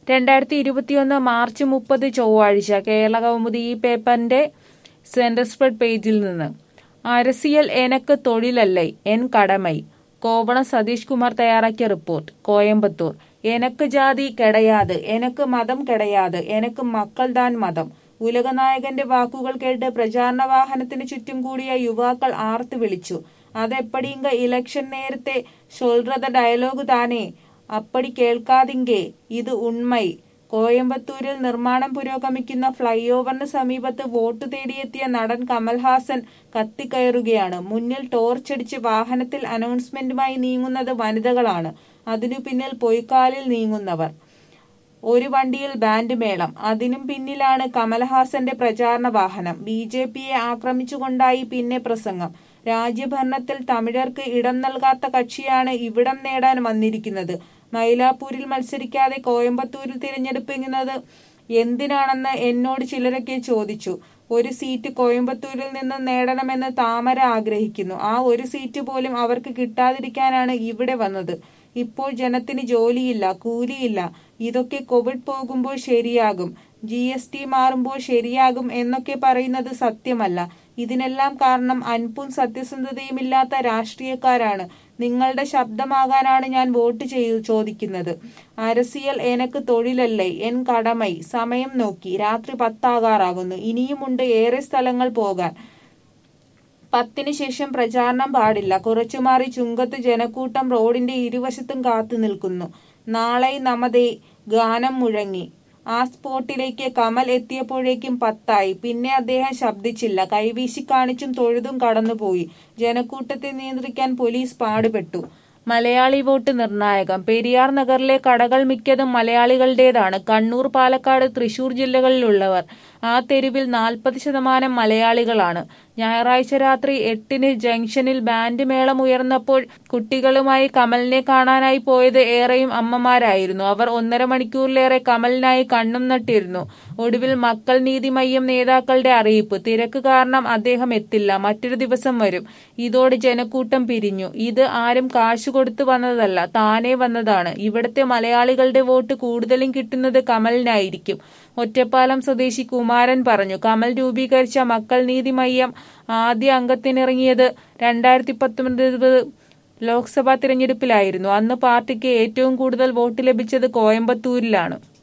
രണ്ടായിരത്തി ഇരുപത്തിയൊന്ന് മാർച്ച് മുപ്പത് ചൊവ്വാഴ്ച കേരള കൗമുദി ഈ പേപ്പറിന്റെ സെന്റർ സ്പ്രെഡ് പേജിൽ നിന്ന് അരസിയൽ എനക്ക് തൊഴിലല്ലേ എൻ കടമൈ കോവളം സതീഷ് കുമാർ തയ്യാറാക്കിയ റിപ്പോർട്ട് കോയമ്പത്തൂർ എനക്ക് ജാതി കെടയാത് എനക്ക് മതം കെടയാത് എനക്ക് മക്കൾ താൻ മതം ഉലകനായകന്റെ വാക്കുകൾ കേട്ട് പ്രചാരണ വാഹനത്തിന് ചുറ്റും കൂടിയ യുവാക്കൾ ആർത്ത് വിളിച്ചു അതെപ്പടിങ്ക ഇലക്ഷൻ നേരത്തെ ചൊൽറത ഡയലോഗ് താനേ അപ്പടി കേൾക്കാതിങ്കേ ഇത് ഉണ്മൈ കോയമ്പത്തൂരിൽ നിർമ്മാണം പുരോഗമിക്കുന്ന ഫ്ലൈ ഓവറിന് സമീപത്ത് വോട്ട് തേടിയെത്തിയ നടൻ കമൽഹാസൻ കത്തിക്കയറുകയാണ് മുന്നിൽ ടോർച്ചടിച്ച് വാഹനത്തിൽ അനൗൺസ്മെന്റുമായി നീങ്ങുന്നത് വനിതകളാണ് അതിനു പിന്നിൽ പൊയ്ക്കാലിൽ നീങ്ങുന്നവർ ഒരു വണ്ടിയിൽ ബാൻഡ് മേളം അതിനും പിന്നിലാണ് കമൽഹാസന്റെ പ്രചാരണ വാഹനം ബി ജെ പിയെ ആക്രമിച്ചുകൊണ്ടായി പിന്നെ പ്രസംഗം രാജ്യഭരണത്തിൽ തമിഴർക്ക് ഇടം നൽകാത്ത കക്ഷിയാണ് ഇവിടം നേടാൻ വന്നിരിക്കുന്നത് മൈലാപ്പൂരിൽ മത്സരിക്കാതെ കോയമ്പത്തൂരിൽ തിരഞ്ഞെടുപ്പിക്കുന്നത് എന്തിനാണെന്ന് എന്നോട് ചിലരൊക്കെ ചോദിച്ചു ഒരു സീറ്റ് കോയമ്പത്തൂരിൽ നിന്ന് നേടണമെന്ന് താമര ആഗ്രഹിക്കുന്നു ആ ഒരു സീറ്റ് പോലും അവർക്ക് കിട്ടാതിരിക്കാനാണ് ഇവിടെ വന്നത് ഇപ്പോൾ ജനത്തിന് ജോലിയില്ല കൂലിയില്ല ഇതൊക്കെ കോവിഡ് പോകുമ്പോൾ ശരിയാകും ജി എസ് ടി മാറുമ്പോൾ ശരിയാകും എന്നൊക്കെ പറയുന്നത് സത്യമല്ല ഇതിനെല്ലാം കാരണം അൻപും സത്യസന്ധതയുമില്ലാത്ത രാഷ്ട്രീയക്കാരാണ് നിങ്ങളുടെ ശബ്ദമാകാനാണ് ഞാൻ വോട്ട് ചെയ്തു ചോദിക്കുന്നത് അരസിയൽ എനക്ക് തൊഴിലല്ലേ എൻ കടമൈ സമയം നോക്കി രാത്രി പത്താകാറാകുന്നു ഇനിയുമുണ്ട് ഏറെ സ്ഥലങ്ങൾ പോകാൻ പത്തിന് ശേഷം പ്രചാരണം പാടില്ല കുറച്ചു മാറി ചുങ്കത്ത് ജനക്കൂട്ടം റോഡിന്റെ ഇരുവശത്തും കാത്തു നിൽക്കുന്നു നാളെ നമതേ ഗാനം മുഴങ്ങി ആ സ്പോട്ടിലേക്ക് കമൽ എത്തിയപ്പോഴേക്കും പത്തായി പിന്നെ അദ്ദേഹം ശബ്ദിച്ചില്ല കൈവീശി കാണിച്ചും തൊഴുതും കടന്നുപോയി ജനക്കൂട്ടത്തെ നിയന്ത്രിക്കാൻ പോലീസ് പാടുപെട്ടു മലയാളി വോട്ട് നിർണായകം പെരിയാർ നഗറിലെ കടകൾ മിക്കതും മലയാളികളുടേതാണ് കണ്ണൂർ പാലക്കാട് തൃശൂർ ജില്ലകളിലുള്ളവർ ആ തെരുവിൽ നാൽപ്പത് ശതമാനം മലയാളികളാണ് ഞായറാഴ്ച രാത്രി എട്ടിന് ജംഗ്ഷനിൽ ബാൻഡ് മേളം ഉയർന്നപ്പോൾ കുട്ടികളുമായി കമലിനെ കാണാനായി പോയത് ഏറെയും അമ്മമാരായിരുന്നു അവർ ഒന്നര മണിക്കൂറിലേറെ കമലിനായി കണ്ണും നട്ടിരുന്നു ഒടുവിൽ മക്കൾ നീതി മയ്യം നേതാക്കളുടെ അറിയിപ്പ് തിരക്ക് കാരണം അദ്ദേഹം എത്തില്ല മറ്റൊരു ദിവസം വരും ഇതോടെ ജനക്കൂട്ടം പിരിഞ്ഞു ഇത് ആരും കാശ് കൊടുത്തു വന്നതല്ല താനേ വന്നതാണ് ഇവിടുത്തെ മലയാളികളുടെ വോട്ട് കൂടുതലും കിട്ടുന്നത് കമലിനായിരിക്കും ഒറ്റപ്പാലം സ്വദേശി കുമാരൻ പറഞ്ഞു കമൽ രൂപീകരിച്ച മക്കൾ നീതി മയ്യം ആദ്യ അംഗത്തിനിറങ്ങിയത് രണ്ടായിരത്തി പത്തൊൻപത് ലോക്സഭാ തിരഞ്ഞെടുപ്പിലായിരുന്നു അന്ന് പാർട്ടിക്ക് ഏറ്റവും കൂടുതൽ വോട്ട് ലഭിച്ചത് കോയമ്പത്തൂരിലാണ്